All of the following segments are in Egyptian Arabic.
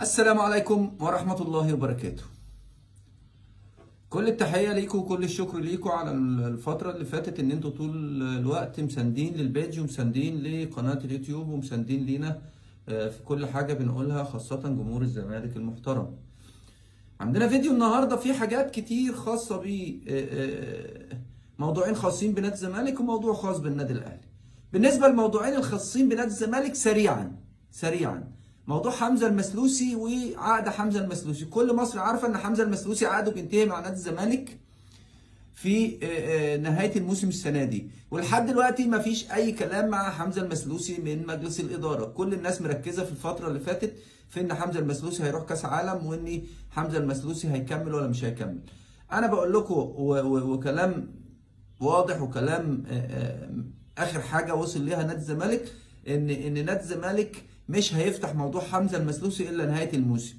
السلام عليكم ورحمة الله وبركاته كل التحية ليكم وكل الشكر ليكم على الفترة اللي فاتت ان انتوا طول الوقت مساندين للبيج ومساندين لقناة اليوتيوب ومساندين لينا آه، في كل حاجة بنقولها خاصة جمهور الزمالك المحترم عندنا فيديو النهاردة فيه حاجات كتير خاصة ب موضوعين خاصين بنادي الزمالك وموضوع خاص بالنادي الاهلي بالنسبة للموضوعين الخاصين بنادي الزمالك سريعا سريعا موضوع حمزه المسلوسي وعقد حمزه المسلوسي كل مصر عارفه ان حمزه المسلوسي عقده بينتهي مع نادي الزمالك في آه، آه، نهايه الموسم السنه دي ولحد دلوقتي ما فيش اي كلام مع حمزه المسلوسي من مجلس الاداره كل الناس مركزه في الفتره اللي فاتت في ان حمزه المسلوسي هيروح كاس عالم وان حمزه المسلوسي هيكمل ولا مش هيكمل انا بقول لكم و- و- وكلام واضح وكلام آه، آه، اخر حاجه وصل ليها نادي الزمالك ان ان نادي الزمالك مش هيفتح موضوع حمزه المسلوسي الا نهايه الموسم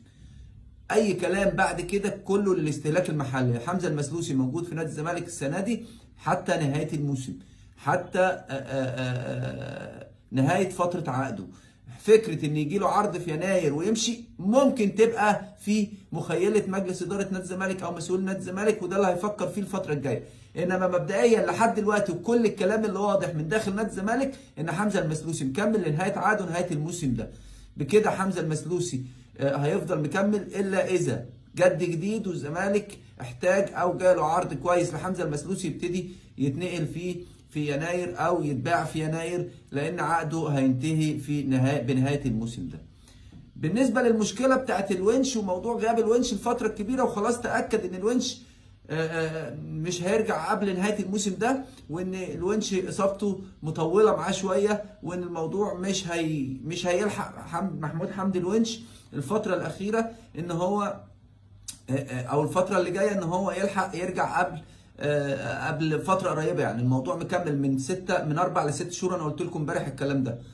اي كلام بعد كده كله للاستهلاك المحلي حمزه المسلوسي موجود في نادي الزمالك السنه دي حتى نهايه الموسم حتى آه، آه، آه، نهايه فتره عقده فكره ان يجي له عرض في يناير ويمشي ممكن تبقى في مخيله مجلس اداره نادي الزمالك او مسؤول نادي الزمالك وده اللي هيفكر فيه الفتره الجايه انما مبدئيا لحد دلوقتي وكل الكلام اللي واضح من داخل نادي الزمالك ان حمزه المسلوسي مكمل لنهايه عقده نهايه الموسم ده بكده حمزه المسلوسي آه، هيفضل مكمل الا اذا جد جديد والزمالك احتاج او جاله عرض كويس لحمزه المسلوسي يبتدي يتنقل فيه في يناير او يتباع في يناير لان عقده هينتهي في نهايه بنهايه الموسم ده. بالنسبه للمشكله بتاعت الونش وموضوع غياب الونش الفتره الكبيره وخلاص تاكد ان الونش آه، آه، مش هيرجع قبل نهايه الموسم ده وان الونش اصابته مطوله معاه شويه وان الموضوع مش هي مش هيلحق حمد محمود حمدي الونش الفتره الاخيره ان هو آه، آه، او الفتره اللي جايه ان هو يلحق يرجع قبل آه، قبل فتره قريبه يعني الموضوع مكمل من ستة من اربع لست شهور انا قلت لكم امبارح الكلام ده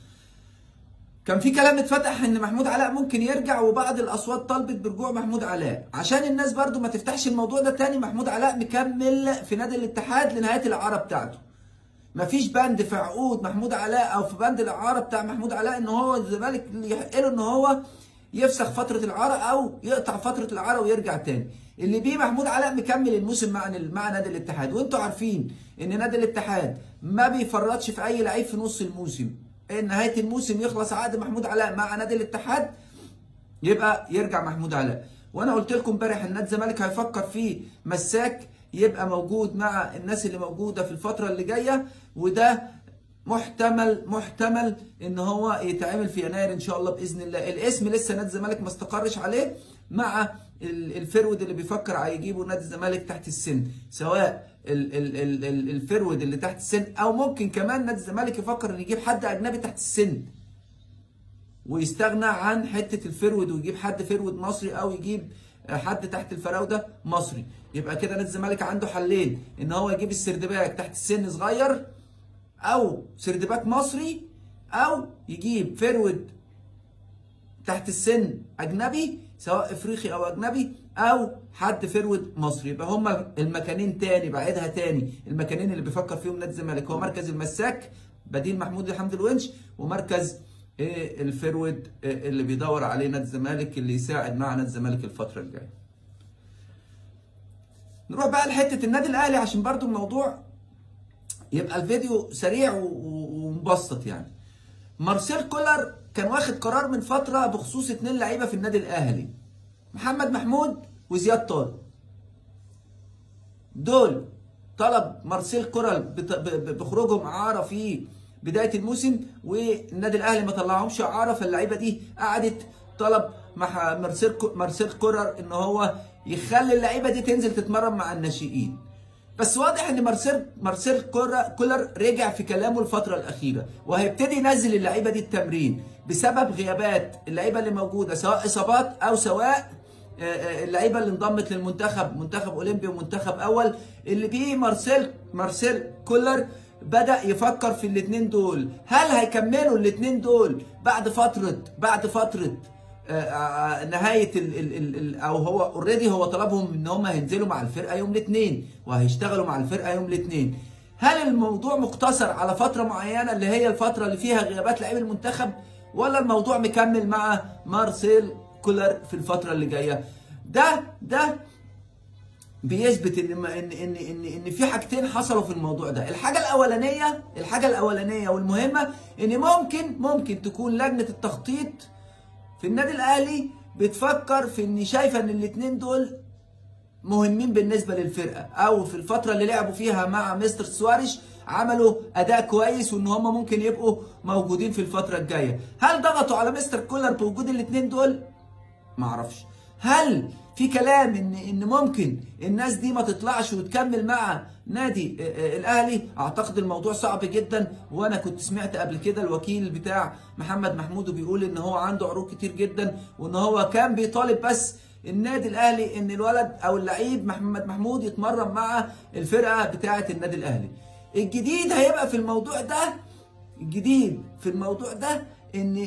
كان في كلام اتفتح ان محمود علاء ممكن يرجع وبعض الاصوات طلبت برجوع محمود علاء عشان الناس برضو ما تفتحش الموضوع ده تاني محمود علاء مكمل في نادي الاتحاد لنهايه الاعاره بتاعته مفيش بند في عقود محمود علاء او في بند الاعاره بتاع محمود علاء ان هو الزمالك اللي يحق له ان هو يفسخ فتره الاعاره او يقطع فتره الاعاره ويرجع تاني اللي بيه محمود علاء مكمل الموسم مع مع نادي الاتحاد وانتوا عارفين ان نادي الاتحاد ما بيفرطش في اي لعيب في نص الموسم ان نهايه الموسم يخلص عقد محمود علاء مع نادي الاتحاد يبقى يرجع محمود علاء وانا قلت لكم امبارح ان نادي الزمالك هيفكر في مساك يبقى موجود مع الناس اللي موجوده في الفتره اللي جايه وده محتمل محتمل ان هو يتعمل في يناير ان شاء الله باذن الله الاسم لسه نادي الزمالك ما استقرش عليه مع ال- الفرود اللي بيفكر هيجيبه نادي الزمالك تحت السن سواء ال- ال- ال- ال- الفرود اللي تحت السن او ممكن كمان نادي الزمالك يفكر ان يجيب حد اجنبي تحت السن ويستغنى عن حته الفرود ويجيب حد فرود مصري او يجيب حد تحت الفراوده مصري يبقى كده نادي الزمالك عنده حلين ان هو يجيب السردباك تحت السن صغير او سردباك مصري او يجيب فرود تحت السن اجنبي سواء افريقي او اجنبي او حد فرود مصري يبقى هما المكانين تاني بعيدها تاني المكانين اللي بيفكر فيهم نادي الزمالك هو مركز المساك بديل محمود حمدي الونش ومركز إيه الفرود إيه اللي بيدور عليه نادي الزمالك اللي يساعد مع نادي الزمالك الفتره الجايه نروح بقى لحته النادي الاهلي عشان برضو الموضوع يبقى الفيديو سريع و- و- ومبسط يعني مارسيل كولر كان واخد قرار من فتره بخصوص اتنين لعيبه في النادي الاهلي محمد محمود وزياد طارق دول طلب مارسيل كولر بت- ب- ب- بخروجهم اعاره في بدايه الموسم والنادي الاهلي ما طلعهمش اعاره فاللعيبه دي قعدت طلب مع مارسيل كو- مارسيل كولر ان هو يخلي اللعيبه دي تنزل تتمرن مع الناشئين بس واضح ان مارسيل مارسيل كولر كولر رجع في كلامه الفتره الاخيره وهيبتدي ينزل اللعيبه دي التمرين بسبب غيابات اللعيبه اللي موجوده سواء اصابات او سواء آه، آه، اللعيبه اللي انضمت للمنتخب منتخب اولمبي ومنتخب اول اللي بيه مارسيل مارسيل كولر بدا يفكر في الاثنين دول هل هيكملوا الاثنين دول بعد فتره بعد فتره آه، آه، نهايه ال ال ال ال او هو اوريدي هو طلبهم ان هم هينزلوا مع الفرقه يوم الاثنين وهيشتغلوا مع الفرقه يوم الاثنين هل الموضوع مقتصر على فتره معينه اللي هي الفتره اللي فيها غيابات لاعبي المنتخب ولا الموضوع مكمل مع مارسيل كولر في الفتره اللي جايه ده ده بيثبت ان ما ان ان ان ان في حاجتين حصلوا في الموضوع ده الحاجه الاولانيه الحاجه الاولانيه والمهمه ان ممكن ممكن تكون لجنه التخطيط في النادي الاهلي بتفكر في ان شايفه ان الاثنين دول مهمين بالنسبه للفرقه او في الفتره اللي لعبوا فيها مع مستر سواريش عملوا اداء كويس وان هم ممكن يبقوا موجودين في الفتره الجايه هل ضغطوا على مستر كولر بوجود الاثنين دول ما اعرفش هل في كلام ان ان ممكن الناس دي ما تطلعش وتكمل مع نادي الاهلي اعتقد الموضوع صعب جدا وانا كنت سمعت قبل كده الوكيل بتاع محمد محمود بيقول ان هو عنده عروض كتير جدا وان هو كان بيطالب بس النادي الاهلي ان الولد او اللعيب محمد محمود يتمرن مع الفرقه بتاعه النادي الاهلي الجديد هيبقى في الموضوع ده الجديد في الموضوع ده ان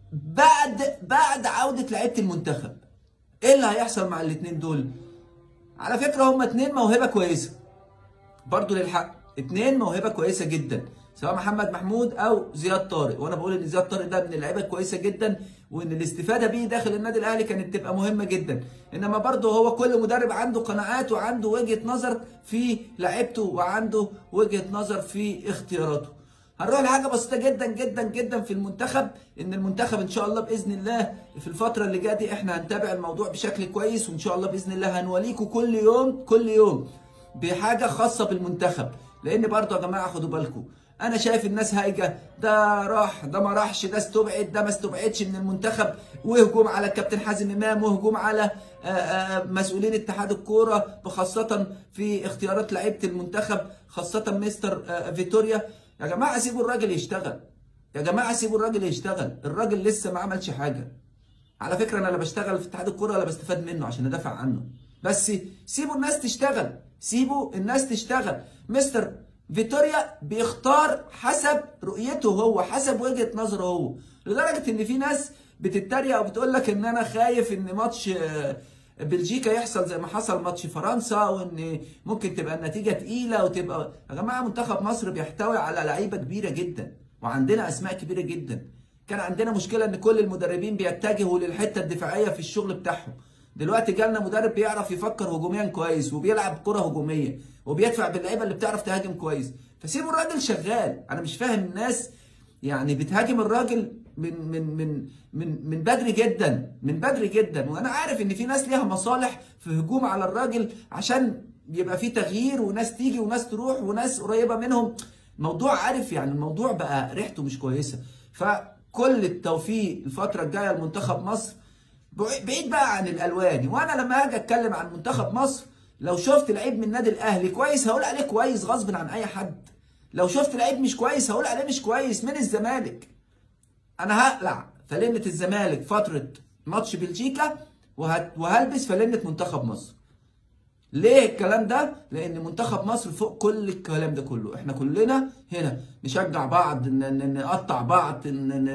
بعد بعد عوده لعيبه المنتخب ايه اللي هيحصل مع الاثنين دول على فكره هما اتنين موهبه كويسه برضو للحق اتنين موهبه كويسه جدا سواء محمد محمود او زياد طارق وانا بقول ان زياد طارق ده من اللعيبه الكويسه جدا وان الاستفاده بيه داخل النادي الاهلي كانت تبقى مهمه جدا انما برضه هو كل مدرب عنده قناعات وعنده وجهه نظر في لعيبته وعنده وجهه نظر في اختياراته هنروح لحاجه بسيطه جدا جدا جدا في المنتخب ان المنتخب ان شاء الله باذن الله في الفتره اللي جايه دي احنا هنتابع الموضوع بشكل كويس وان شاء الله باذن الله هنوليكم كل يوم كل يوم بحاجه خاصه بالمنتخب لان برضه يا جماعه خدوا بالكم انا شايف الناس هايجه ده راح ده ما راحش ده استبعد ده ما استبعدش من المنتخب وهجوم على الكابتن حازم امام وهجوم على مسؤولين اتحاد الكوره وخاصه في اختيارات لعيبه المنتخب خاصه مستر فيتوريا يا جماعه سيبوا الراجل يشتغل يا جماعه سيبوا الراجل يشتغل الراجل لسه ما عملش حاجه على فكره انا لا بشتغل في اتحاد الكوره ولا بستفاد منه عشان ادافع عنه بس سيبوا الناس تشتغل سيبوا الناس تشتغل مستر فيتوريا بيختار حسب رؤيته هو حسب وجهه نظره هو لدرجه ان في ناس بتتريق وبتقول لك ان انا خايف ان ماتش بلجيكا يحصل زي ما حصل ماتش فرنسا وان ممكن تبقى النتيجه تقيله وتبقى يا جماعه منتخب مصر بيحتوي على لعيبه كبيره جدا وعندنا اسماء كبيره جدا كان عندنا مشكله ان كل المدربين بيتجهوا للحته الدفاعيه في الشغل بتاعهم دلوقتي جالنا مدرب بيعرف يفكر هجوميا كويس وبيلعب كره هجوميه وبيدفع باللعيبه اللي بتعرف تهاجم كويس فسيبوا الراجل شغال انا مش فاهم الناس يعني بتهاجم الراجل من من من من من بدري جدا من بدري جدا وانا عارف ان في ناس ليها مصالح في هجوم على الراجل عشان يبقى في تغيير وناس تيجي وناس تروح وناس قريبه منهم موضوع عارف يعني الموضوع بقى ريحته مش كويسه فكل التوفيق الفتره الجايه لمنتخب مصر بعيد بقى عن الالواني وانا لما اجي اتكلم عن منتخب مصر لو شفت لعيب من النادي الاهلي كويس هقول عليه كويس غصب عن اي حد لو شفت لعيب مش كويس هقول عليه مش كويس من الزمالك انا هقلع فلنة الزمالك فترة ماتش بلجيكا وهلبس فلنة منتخب مصر ليه الكلام ده؟ لأن منتخب مصر فوق كل الكلام ده كله، احنا كلنا هنا نشجع بعض، نقطع بعض،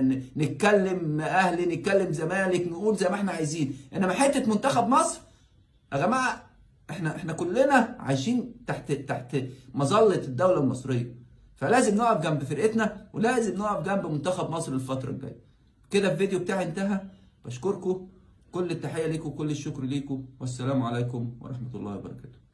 نتكلم أهلي، نتكلم زمالك، نقول زي ما احنا عايزين، إنما حتة منتخب مصر يا جماعة احنا احنا كلنا عايشين تحت تحت مظلة الدولة المصرية. فلازم نقف جنب فرقتنا ولازم نقف جنب منتخب مصر الفترة الجاية. كده الفيديو بتاعي انتهى بشكركم كل التحية ليكم وكل الشكر ليكم والسلام عليكم ورحمة الله وبركاته